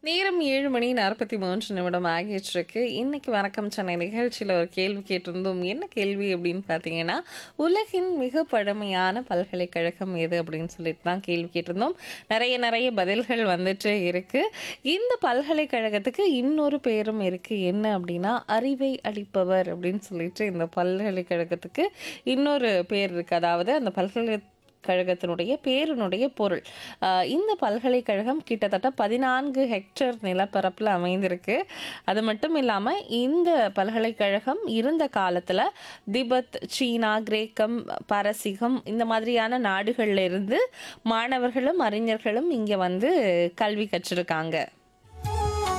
நேரம் 7 மணி 43 நிமிடம் ஆகிட்டிருக்கு. இன்னைக்கு வணக்கம் சென்னை நிகழ்ச்சியில ஒரு கேள்வி கேட்டிருந்தோம். என்ன கேள்வி அப்படின்னு பார்த்தீங்கன்னா, உலகின் மிக பழமையான பல்கலைக்கழகம் எது? அப்படின்னு சொல்லிட்டு தான் கேள்வி கேட்டிருந்தோம். நெறைய நெறைய பதில்கள் வந்துட்டே இருக்கு. இந்த பல்கலைக்கழகத்துக்கு இன்னொரு பேரும் இருக்கு. என்ன அப்படின்னா, அறிவை அளிப்பவர் அப்படின்னு சொல்லிட்டு இந்த பல்கலைக்கழகத்துக்கு இன்னொரு பேர் இருக்கு. அதாவது அந்த பல்கலை கழகத்தினுடைய பேரினுடைய பொருள். அ இந்த பல்கலைக்கழகம் கிட்டத்தட்ட 14 ஹெக்டேர் நிலப்பரப்புல அமைந்திருக்கு. அது மட்டும் இல்லாம இந்த பல்கலைக்கழகம் இருந்த காலத்துல திபெத், சீனா, கிரேக்கம், பாரசீகம் இந்த மாதிரியான நாடுகள்ல இருந்து மாணவர்களும், அறிஞர்களும் இங்க வந்து கல்வி கற்றிருக்காங்க.